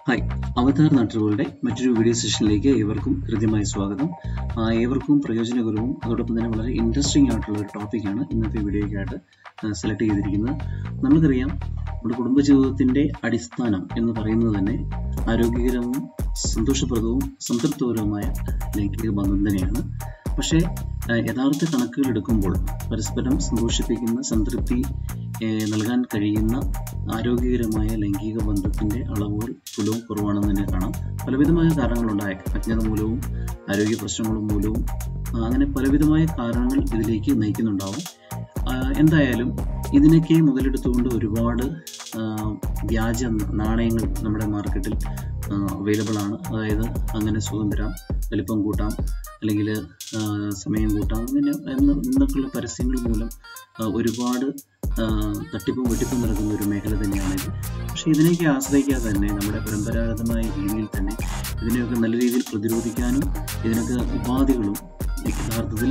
hi അവതാർ നാട്ടുകളുടെ മറ്റൊരു video സെഷനിലേക്ക് ഏവർക്കും ഹൃദ്യമായ സ്വാഗതം ആ, ഏവർക്കും പ്രയോജനകരവും അതോടൊപ്പം തന്നെ വളരെ ഇൻട്രസ്റ്റിംഗ് ആയിട്ടുള്ള ഒരു ടോപ്പിക്കാണ് ഇന്നത്തെ വീഡിയോയ്ക്കായിട്ട് സെലക്ട് ചെയ്തിരിക്കുന്നത് നമുക്കറിയാം നമ്മുടെ കുടുംബജീവിതത്തിൻ്റെ അടിസ്ഥാനം എന്ന് പറയുന്നത് തന്നെ ആരോഗ്യകരവും സന്തോഷപ്രദവും സംതൃപ്തകരവുമായ ലൈംഗിക ബന്ധം തന്നെയാണ് പക്ഷേ ആ, യഥാർത്ഥ കണക്കുകൾ എടുക്കുമ്പോൾ പരസ്പരം സന്തോഷിപ്പിക്കുന്ന സംതൃപ്തി ഏ, നൽകാൻ കഴിയുന്ന ആരോഗ്യകരമായ ലൈംഗിക ബന്ധത്തിന്റെ അളവുകൾ തുലവും കുറവാണെന്ന് തന്നെ കാണാം പലവിധമായ കാരണങ്ങളുണ്ടായേക്കാം അജ്ഞത മൂലവും ആരോഗ്യ പ്രശ്നങ്ങളും മൂലവും ആ, അങ്ങനെ പലവിധമായ കാരണങ്ങൾ ഇതിലേക്ക് നയിക്കുന്നുണ്ടാവും ആ, എന്തായാലും ഇതിനൊക്കെ മുതലെടുത്തുകൊണ്ട് ഒരുപാട് ആ, വ്യാജ നാണയങ്ങൾ നമ്മുടെ മാർക്കറ്റിൽ അവൈലബിൾ ആണ് അതായത് അങ്ങനെ സുഖം തരാം വലിപ്പം കൂട്ടാം അല്ലെങ്കിൽ സമയം കൂട്ടാം അങ്ങനെ എന്ന് എന്നൊക്കെയുള്ള പരസ്യങ്ങൾ മൂലം ആ, ഒരുപാട് ആ, തട്ടിപ്പും വെട്ടിപ്പും നടക്കുന്ന ഒരു മേഖല തന്നെയാണിത് പക്ഷേ ഇതിനെയൊക്കെ ആശ്രയിക്കാതെ തന്നെ നമ്മുടെ പരമ്പരാഗതമായ രീതിയിൽ തന്നെ ഇതിനെയൊക്കെ നല്ല രീതിയിൽ പ്രതിരോധിക്കാനും ഇതിനൊക്കെ ഉപാധികളും യഥാർത്ഥത്തിൽ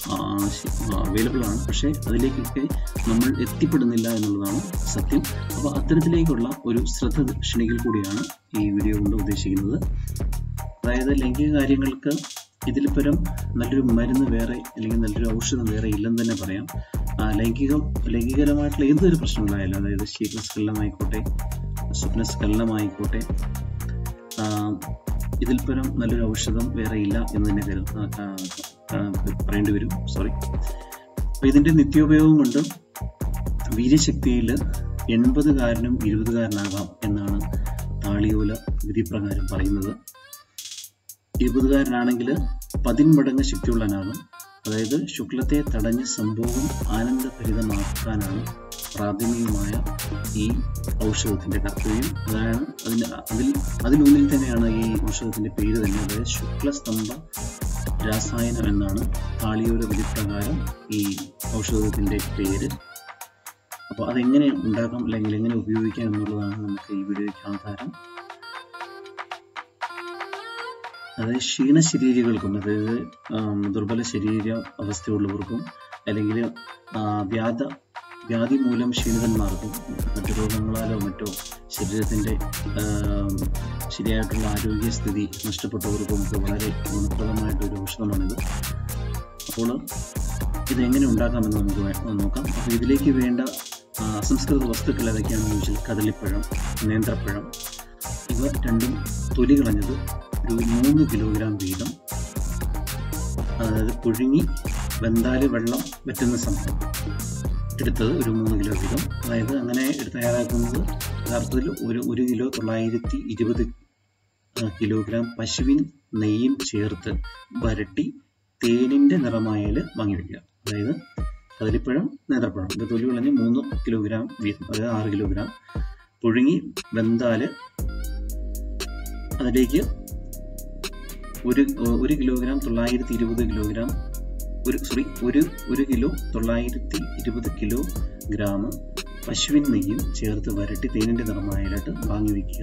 അവൈലബിൾ ആണ് പക്ഷേ അതിലേക്കൊക്കെ നമ്മൾ എത്തിപ്പെടുന്നില്ല എന്നുള്ളതാണ് സത്യം അപ്പോൾ അത്തരത്തിലേക്കുള്ള ഒരു ശ്രദ്ധ ക്ഷണിക്കൽ കൂടിയാണ് ഈ വീഡിയോ കൊണ്ട് ഉദ്ദേശിക്കുന്നത് അതായത് ലൈംഗിക കാര്യങ്ങൾക്ക് ഇതിൽ പരം നല്ലൊരു മരുന്ന് വേറെ അല്ലെങ്കിൽ നല്ലൊരു ഔഷധം വേറെ ഇല്ലെന്ന് തന്നെ പറയാം ആ, ലൈംഗികം ലൈംഗികരമായിട്ടുള്ള ഏതൊരു പ്രശ്നങ്ങളായാലും അതായത് ശീഘ്രസ്ഖലനമായിക്കോട്ടെ സ്വപ്നസ്ഖലനമായിക്കോട്ടെ ആ, ഇതിൽ പരം നല്ലൊരു ഔഷധം വേറെ ഇല്ല എന്ന് തന്നെ കരു ആ, ആ, ആ, പറയേണ്ടി വരും സോറി അപ്പോൾ ഇതിൻ്റെ നിത്യോപയോഗം കൊണ്ട് വീര്യശക്തിയിൽ എൺപതുകാരനും ഇരുപതുകാരനാകാം എന്നാണ് താളിയോല വിധിപ്രകാരം പറയുന്നത് ഇരുപതുകാരനാണെങ്കിൽ പതിന്മടങ്ങ് ശക്തിയുള്ളവനാകും അതായത് ശുക്ലത്തെ തടഞ്ഞ് സംഭവം ആനന്ദഭരിതമാക്കാനാണ് പ്രാഥമികമായ ഈ ഔഷധത്തിന്റെ കർത്തവ്യം അതാണ് അതിന് അതിൽ അതിലൂന്നിൽ തന്നെയാണ് ഈ ഔഷധത്തിന്റെ പേര് തന്നെ അതായത് ശുക്ലസ്തംഭ രാസായനം എന്നാണ് താളിയോല വിധിപ്രകാരം ഈ ഔഷധത്തിന്റെ പേര് അപ്പോൾ അതെങ്ങനെ ഉണ്ടാക്കാം അല്ലെങ്കിൽ എങ്ങനെ ഉപയോഗിക്കാം എന്നുള്ളതാണ് നമുക്ക് ഈ വീഡിയോയ്ക്ക് ആധാരം അതായത് ക്ഷീണശരീരികൾക്കും അതായത് ആം, ദുർബല ശരീര അവസ്ഥയുള്ളവർക്കും അല്ലെങ്കിൽ ആ, വ്യാധ വ്യാധി മൂലം ക്ഷീണിതന്മാർക്കും മറ്റു രോഗങ്ങളാലോ മറ്റോ ശരീരത്തിൻ്റെ ആം, ശരിയായിട്ടുള്ള ആരോഗ്യസ്ഥിതി നഷ്ടപ്പെട്ടവർക്കും ഒക്കെ വളരെ ഗുണപ്രദമായിട്ടൊരു ഔഷധമാണിത് അപ്പോൾ ഇതെങ്ങനെ ഉണ്ടാക്കാമെന്ന് നമുക്ക് വേ- നോക്കാം അപ്പോൾ ഇതിലേക്ക് വേണ്ട ആ, അസംസ്കൃത വസ്തുക്കൾ ഏതൊക്കെയാണെന്ന് ചോദിച്ചാൽ കദളിപ്പഴം നേന്ത്രപ്പഴം ഇവ രണ്ടും തൊലി കളഞ്ഞത് ഒരു മൂന്ന് കിലോഗ്രാം വീതം അതായത് പുഴുങ്ങി വെന്താല് വെള്ളം വറ്റുന്ന സംഭവം എടുത്തത് ഒരു മൂന്ന് കിലോ വീതം അതായത് അങ്ങനെ എടുത്ത് തയ്യാറാക്കുന്നത് യഥാർത്ഥത്തിൽ ഒരു ഒരു കിലോ തൊള്ളായിരത്തി ഇരുപത് കിലോഗ്രാം പശുവിൻ നെയ്യും ചേർത്ത് വരട്ടി തേനിൻ്റെ നിറമായാൽ വാങ്ങി വയ്ക്കുക അതായത് കദളിപ്പഴം നേന്ത്രപ്പഴം ഇത് തൊലി കളഞ്ഞ് മൂന്ന് കിലോഗ്രാം വീതം അതായത് ആറ് കിലോഗ്രാം പുഴുങ്ങി വെന്താൽ അതിലേക്ക് ഒരു ഒരു കിലോഗ്രാം തൊള്ളായിരത്തി ഇരുപത് കിലോഗ്രാം ഒരു സോറി ഒരു ഒരു കിലോ തൊള്ളായിരത്തി ഇരുപത് കിലോ ഗ്രാം പശുവിൻ നെയ്യും ചേർത്ത് വരട്ടി തേനിൻ്റെ നിറമായാലായിട്ട് വാങ്ങി വയ്ക്കുക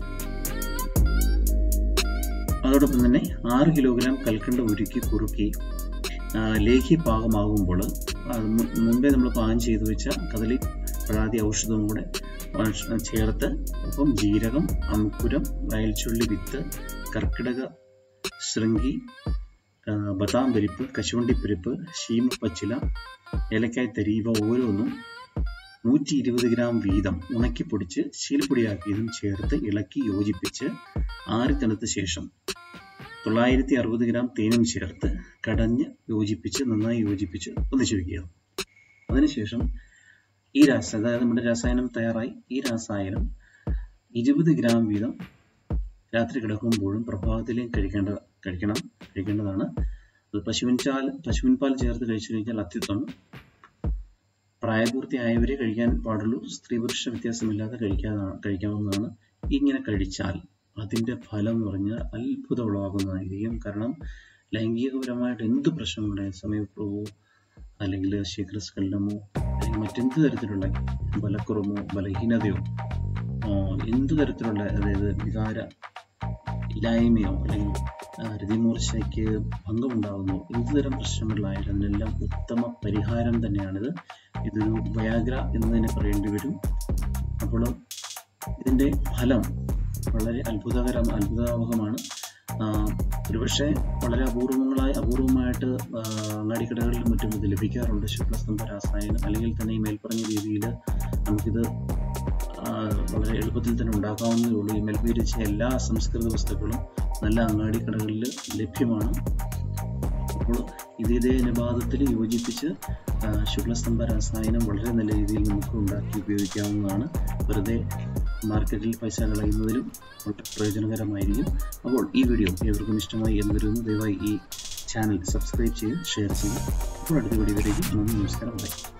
അതോടൊപ്പം തന്നെ ആറ് കിലോഗ്രാം കൽക്കണ്ട ഉരുക്കി കുറുക്കി ആ, ലേഹ്യ പാകമാകുമ്പോൾ അത് മു- മുമ്പേ നമ്മൾ പാകം ചെയ്തു വെച്ച കദളി പഴാതി ഔഷധവും കൂടെ ആ, ചേർത്ത് ഒപ്പം ജീരകം അങ്കുരം വയൽച്ചുള്ളി വിത്ത് കർക്കിടക ശൃംഗി ആ, ബദാം പരിപ്പ് കശുവണ്ടിപ്പരിപ്പ് ശീമപ്പച്ചില ഏലക്കായ തരി ഇവ ഓരോന്നും നൂറ്റി ഇരുപത് ഗ്രാം വീതം ഉണക്കി പൊടിച്ച് ശീലപ്പൊടിയാക്കിയതും ചേർത്ത് ഇളക്കി യോജിപ്പിച്ച് ആറി തണുത്ത ശേഷം തൊള്ളായിരത്തി അറുപത് ഗ്രാം തേനും ചേർത്ത് കടഞ്ഞ് യോജിപ്പിച്ച് നന്നായി യോജിപ്പിച്ച് ഒന്നിച്ചു വയ്ക്കുക അതിനുശേഷം ഈ രാസ അതായത് നമ്മുടെ രസായനം തയ്യാറായി ഈ രസായനം ഇരുപത് ഗ്രാം വീതം രാത്രി കിടക്കുമ്പോഴും പ്രഭാതത്തിലും കഴിക്കേണ്ട കഴിക്കണം കഴിക്കേണ്ടതാണ് അത് പശുവിൻ ചാൽ പശുവിൻ പാൽ ചേർത്ത് കഴിച്ചു കഴിഞ്ഞാൽ അത്യുത്തമം പ്രായപൂർത്തിയായവരെ കഴിക്കാൻ പാടുള്ളൂ സ്ത്രീ പുരുഷ വ്യത്യാസമില്ലാതെ കഴിക്കാതാണ് കഴിക്കാവുന്നതാണ് ഇങ്ങനെ കഴിച്ചാൽ അതിൻ്റെ ഫലം എന്ന് പറഞ്ഞാൽ അത്ഭുതം ഉളവാക്കുന്നതായിരിക്കും കാരണം ലൈംഗികപരമായിട്ട് എന്ത് പ്രശ്നങ്ങളുണ്ടായ സമയപ്രഭവോ അല്ലെങ്കിൽ ശീഘ്രസ്ഖലനമോ അല്ലെങ്കിൽ മറ്റെന്ത് തരത്തിലുള്ള ബലക്കുറമോ ബലഹീനതയോ ആ, എന്ത് തരത്തിലുള്ള അതായത് വികാര ഇല്ലായ്മയോ അല്ലെങ്കിൽ ആ, രതിമൂർച്ചയ്ക്ക് ഭംഗമുണ്ടാകുന്നോ എന്ത് തരം പ്രശ്നങ്ങളിലായാലും അതിനെല്ലാം ഉത്തമ പരിഹാരം തന്നെയാണിത് ഇതൊരു വയാഗ്ര എന്ന് തന്നെ പറയേണ്ടി വരും അപ്പോൾ ഇതിൻ്റെ ഫലം വളരെ അത്ഭുതകരം അത്ഭുതാവഹമാണ് ഒരുപക്ഷെ വളരെ അപൂർവങ്ങളായി അപൂർവമായിട്ട് അങ്ങാടിക്കടകളിലും മറ്റും ഇത് ലഭിക്കാറുണ്ട് ശുക്ലസ്തംഭ രാസായനം അല്ലെങ്കിൽ തന്നെ ഈ മേൽപ്പറഞ്ഞ രീതിയിൽ നമുക്കിത് വളരെ എളുപ്പത്തിൽ തന്നെ ഉണ്ടാക്കാവുന്നതേ ഉള്ളൂ ഈ മേൽപ്പേരിച്ച എല്ലാ അസംസ്കൃത വസ്തുക്കളും നല്ല അങ്ങാടിക്കടകളിൽ ലഭ്യമാണ് അപ്പോൾ ഇത് ഇതേ അനുപാതത്തിൽ യോജിപ്പിച്ച് ശുക്ലസ്തംഭ രസായനം വളരെ നല്ല രീതിയിൽ നമുക്ക് ഉണ്ടാക്കി ഉപയോഗിക്കാവുന്നതാണ് വെറുതെ മാർക്കറ്റിൽ പൈസ കളയുന്നതിലും വളരെ പ്രയോജനകരമായിരിക്കും അപ്പോൾ ഈ വീഡിയോ ഏവർക്കും ഇഷ്ടമായി എന്ന് വരുന്നു ദയവായി ഈ ചാനൽ സബ്സ്ക്രൈബ് ചെയ്ത് ഷെയർ ചെയ്യും അപ്പോൾ അടുത്ത വീഡിയോയിലേക്ക് നന്ദി നമസ്കാരം ബൈ